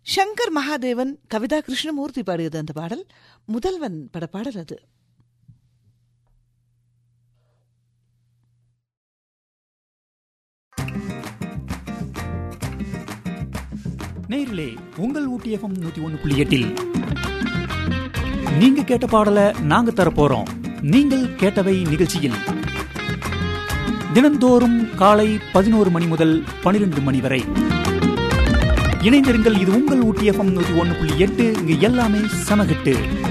சங்கர் மகாதேவன் கவிதா கிருஷ்ணமூர்த்தி பாடியது அந்த பாடல் முதல்வன் பட பாடல் அது நேரிலே உங்கள் ஊட்டி எஃப்எம் நூத்தி ஒன்று புள்ளி எட்டில் நீங்க கேட்ட பாடலை நாங்க தர போறோம் நீங்கள் கேட்டவை நிகழ்ச்சியில் தினந்தோறும் காலை பதினோரு மணி முதல் பனிரெண்டு மணி வரை இணைந்திருங்கள் இது உங்கள் ஊட்டி எஃப்எம் நூத்தி ஒன்று புள்ளி எட்டு இங்க எல்லாமே சமகட்டு